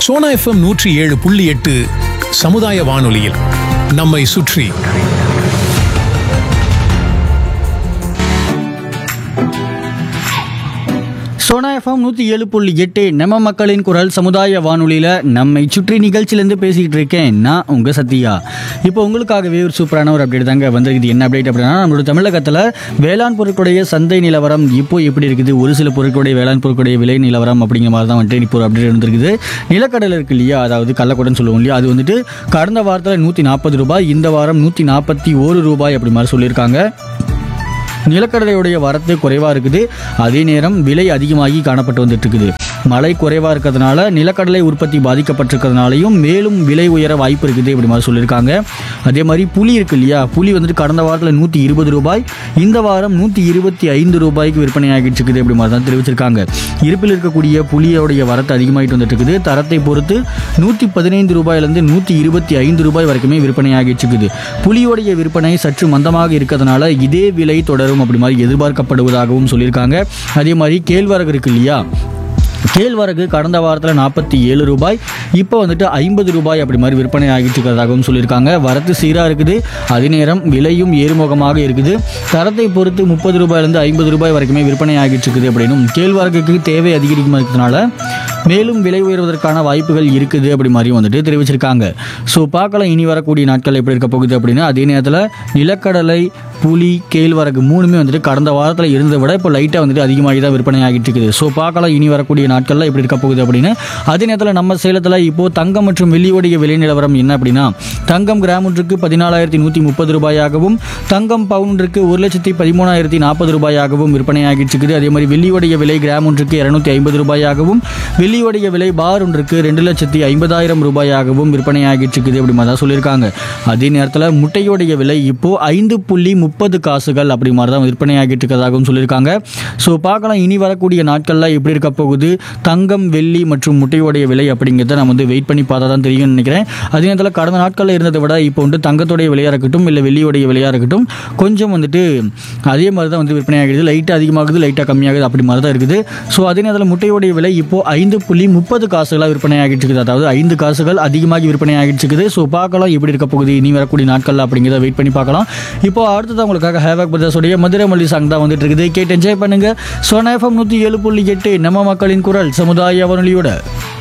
Sona FM நூற்றி ஏழு புள்ளி எட்டு சமுதாய வானொலியில் நம்மை சுற்றி சோனா எஃப்எம் நூற்றி ஏழு புள்ளி எட்டு நம்ம மக்களின் குரல் சமுதாய வானொலியில் நம்மை சுற்றி நிகழ்ச்சியிலேருந்து பேசிக்கிட்டு இருக்கேன் நான் உங்கள் சத்யா இப்போ உங்களுக்காகவே ஒரு சூப்பரான ஒரு அப்டேட் தாங்க வந்திருக்குது என்ன அப்டேட் அப்படின்னா நம்மளோட தமிழகத்தில் வேளாண் பொருட்களுடைய சந்தை நிலவரம் இப்போ எப்படி இருக்குது ஒரு சில பொருட்களுடைய வேளாண் பொருட்களுடைய விலை நிலவரம் அப்படிங்கிற மாதிரி தான் வந்துட்டு இப்போ ஒரு அப்டேட் வந்திருக்குது நிலக்கடலை இருக்கு இல்லையா அதாவது கள்ளக்குடன்னு சொல்லுவோம் இல்லையா அது வந்துட்டு கடந்த வாரத்தில் நூற்றி நாற்பது ரூபாய் இந்த வாரம் நூற்றி நாற்பத்தி ஒரு ரூபாய் அப்படி மாதிரி சொல்லியிருக்காங்க நிலக்கடலையுடைய வரத்து குறைவாக இருக்குது அதே நேரம் விலை அதிகமாகி காணப்பட்டு வந்துட்டு இருக்குது மழை குறைவாக இருக்கிறதுனால நிலக்கடலை உற்பத்தி பாதிக்கப்பட்டிருக்கிறதுனாலையும் மேலும் விலை உயர வாய்ப்பு இருக்குது இப்படி மாதிரி சொல்லியிருக்காங்க அதே மாதிரி புளி இருக்கு இல்லையா புளி வந்துட்டு கடந்த வாரத்தில் நூற்றி இருபது ரூபாய் இந்த வாரம் நூற்றி இருபத்தி ஐந்து ரூபாய்க்கு விற்பனை ஆகிட்டு இருக்குது இப்படி மாதிரி தான் தெரிவிச்சிருக்காங்க இருப்பில் இருக்கக்கூடிய புளியோடைய வரத்து அதிகமாகிட்டு வந்துட்டு இருக்குது தரத்தை பொறுத்து நூற்றி பதினைந்து ரூபாயிலிருந்து நூற்றி இருபத்தி ஐந்து ரூபாய் வரைக்குமே விற்பனை ஆகிட்டு இருக்குது புளியோடைய விற்பனை சற்று மந்தமாக இருக்கிறதுனால இதே விலை தொடரும் அப்படி மாதிரி எதிர்பார்க்கப்படுவதாகவும் சொல்லியிருக்காங்க அதே மாதிரி கேழ்வரகு இருக்கு இல்லையா கேழ்வரகு கடந்த வாரத்தில் நாற்பத்தி ஏழு ரூபாய் இப்போ வந்துட்டு ஐம்பது ரூபாய் அப்படி மாதிரி விற்பனை ஆகிட்டு இருக்கிறதாகவும் சொல்லியிருக்காங்க வரத்து சீராக இருக்குது அதே நேரம் விலையும் ஏறுமுகமாக இருக்குது தரத்தை பொறுத்து முப்பது ரூபாயிலிருந்து ஐம்பது ரூபாய் வரைக்குமே விற்பனை ஆகிட்டு இருக்குது அப்படின்னும் கேழ்வரகுக்கு தேவை அதிகரிக்கும் இருக்கிறதுனால மேலும் விலை உயர்வதற்கான வாய்ப்புகள் இருக்குது அப்படி மாதிரியும் வந்துட்டு தெரிவிச்சிருக்காங்க ஸோ பார்க்கலாம் இனி வரக்கூடிய நாட்கள் எப்படி இருக்க போகுது அப்படின்னு அதே நேரத்தில் நிலக்கடலை புளி கேழ்வரகு மூணுமே வந்துட்டு கடந்த வாரத்தில் இருந்ததை விட இப்போ லைட்டாக வந்துட்டு அதிகமாகி தான் விற்பனை ஆகிட்டு இருக்குது ஸோ பார்க்கலாம் இனி வரக்கூடிய நாட்களில் எப்படி இருக்க போகுது அப்படின்னு அதே நேரத்தில் நம்ம சேலத்தில் இப்போது தங்கம் மற்றும் வெள்ளியோடைய விலை நிலவரம் என்ன அப்படின்னா தங்கம் கிராம் ஒன்றுக்கு பதினாலாயிரத்தி நூற்றி முப்பது ரூபாயாகவும் தங்கம் பவுன்றுக்கு ஒரு லட்சத்தி பதிமூணாயிரத்தி நாற்பது ரூபாயாகவும் விற்பனை ஆகிட்டு இருக்குது அதே மாதிரி வெள்ளியோடைய விலை கிராம் ஒன்றுக்கு இரநூத்தி ஐம்பது ரூபாயாகவும் வெள்ளியோடைய விலை பார் ஒன்றுக்கு ரெண்டு லட்சத்தி ஐம்பதாயிரம் ரூபாயாகவும் விற்பனை ஆகிட்டு இருக்குது அப்படி மாதிரி தான் சொல்லியிருக்காங்க அதே நேரத்தில் முட்டையோடைய விலை இப்போ ஐந்து புள்ளி முப்பது காசுகள் அப்படி மாதிரி தான் விற்பனை ஆகிட்டு இருக்கிறதாகவும் சொல்லியிருக்காங்க ஸோ பார்க்கலாம் இனி வரக்கூடிய நாட்களில் எப்படி இருக்க போகுது தங்கம் வெள்ளி மற்றும் முட்டையோடைய விலை அப்படிங்கிறத நம்ம வந்து வெயிட் பண்ணி பார்த்தா தான் தெரியும்னு நினைக்கிறேன் அதே நேரத்தில் கடந்த நாட்களில் இருந்ததை விட இப்போ வந்து தங்கத்தோடைய விலையாக இருக்கட்டும் இல்லை வெள்ளியோடைய விலையாக இருக்கட்டும் கொஞ்சம் வந்துட்டு அதே மாதிரி தான் வந்து விற்பனை ஆகிடுது லைட்டாக அதிகமாகுது லைட்டாக கம்மியாகுது அப்படி மாதிரி தான் இருக்குது ஸோ அதே நேரத்தில் முட்டையோடைய விலை இப்போ ஐந்து புள்ளி முப்பது காசுகளாக விற்பனை ஆகிட்டு இருக்குது அதாவது ஐந்து காசுகள் அதிகமாகி விற்பனை ஆகிட்டு இருக்குது ஸோ பார்க்கலாம் எப்படி இருக்க போகுது இனி வரக்கூடிய நாட்களில் அப்படிங்கிறத வெயிட் பண்ணி பார்க்கலாம் இப்போ அடுத்தது உங்களுக்காக ஹேவாக் பிரதர்ஸோடைய மதுரை மல்லி சாங் தான் வந்துட்டு இருக்குது கேட்டு என்ஜாய் பண்ணுங்க சோனா எஃப்எம் நூற்றி ஏழு புள்ளி எட்டு நம்ம மக்களின் குரல் சமுதாய வானொலியோட